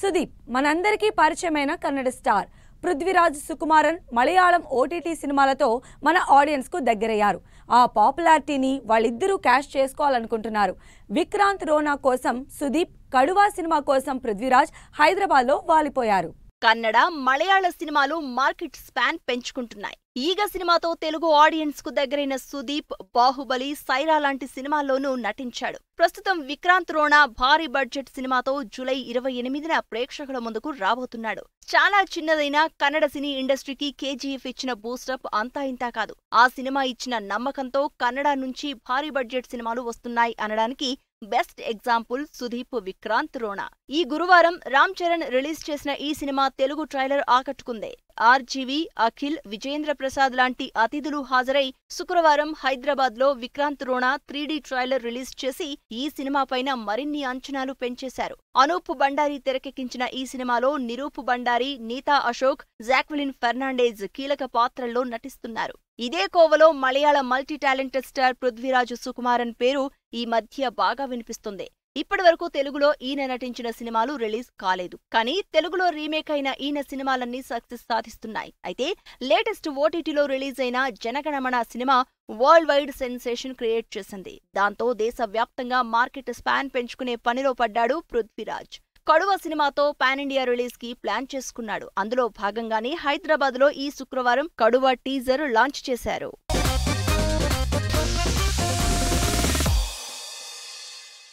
సుదీప్ మనందరికీ పరిచయమైన Kannada star Prithviraj Sukumaran Malayalam OTT సినిమాలతో మన ఆడియన్స్ కు దగ్గరయ్యారు ఆ పాపులారిటీని వాళ్ళిద్దరూ క్యాష్ చేసుకోవాలనుకుంటున్నారు విక్రాంత్ రోనా కోసం సుదీప్ కడువా సినిమా కోసం పృథ్వీరాజ్ హైదరాబాద్లో వాలిపోయారు కన్నడ మలయాళ సినిమాలు మార్కెట్ స్పాన్ పెంచుకుంటున్నాయి ఈగ సినిమాతో తెలుగు ఆడియన్స్ కు దగ్గరైన సుదీప్ బాహుబలి సైరా లాంటి సినిమాల్లోనూ నటించాడు ప్రస్తుతం విక్రాంత్ రోణా భారీ బడ్జెట్ సినిమాతో జూలై ఇరవై ఎనిమిదిన ప్రేక్షకుల ముందుకు రాబోతున్నాడు చాలా చిన్నదైన కన్నడ సినీ ఇండస్ట్రీకి కేజీఎఫ్ ఇచ్చిన బూస్టప్ అంతా ఇంతా కాదు ఆ సినిమా ఇచ్చిన నమ్మకంతో కన్నడ నుంచి భారీ బడ్జెట్ సినిమాలు వస్తున్నాయి అనడానికి బెస్ట్ ఎగ్జాంపుల్ సుదీప్ విక్రాంత్ రోణా ఈ గురువారం రామ్ చరణ్ రిలీజ్ చేసిన ఈ సినిమా తెలుగు ట్రైలర్ ఆకట్టుకుంది ఆర్జీవి అఖిల్ విజేంద్ర ప్రసాద్ లాంటి అతిథులు హాజరై శుక్రవారం హైదరాబాద్ లో Vikrant Rona three D trailer release చేసి ఈ సినిమాపైన మరిన్ని అంచనాలు పెంచేశారు అనూప్ బండారి తెరకెక్కించిన ఈ సినిమాలో నిరూప్ బండారి నీతా అశోక్ జాక్వెలిన్ ఫెర్నాండేజ్ కీలక పాత్రల్లో నటిస్తున్నారు ఇదే కోవలో Malayala multi talented star Prithviraj Sukumaran పేరు ఈ మధ్య బాగా వినిపిస్తుంది ఇప్పటివరకు తెలుగులో ఈయన నటించిన సినిమాలు రిలీజ్ కాలేదు కానీ తెలుగులో రీమేక్ అయిన ఈయన సినిమాలన్నీ సక్సెస్ సాధిస్తున్నాయి అయితే లేటెస్ట్ ఓటీటీలో రిలీజ్ అయిన Janaganamana cinema world wide sensation create చేసింది దాంతో దేశవ్యాప్తంగా మార్కెట్ స్పాన్ పెంచుకునే పనిలో పడ్డాడు పృథ్వీరాజ్ కడువ సినిమాతో పాన్ ఇండియా రిలీజ్ కి ప్లాన్ చేసుకున్నాడు అందులో భాగంగానే హైదరాబాద్ లో ఈ శుక్రవారం కడువ టీజర్ లాంచ్ చేశారు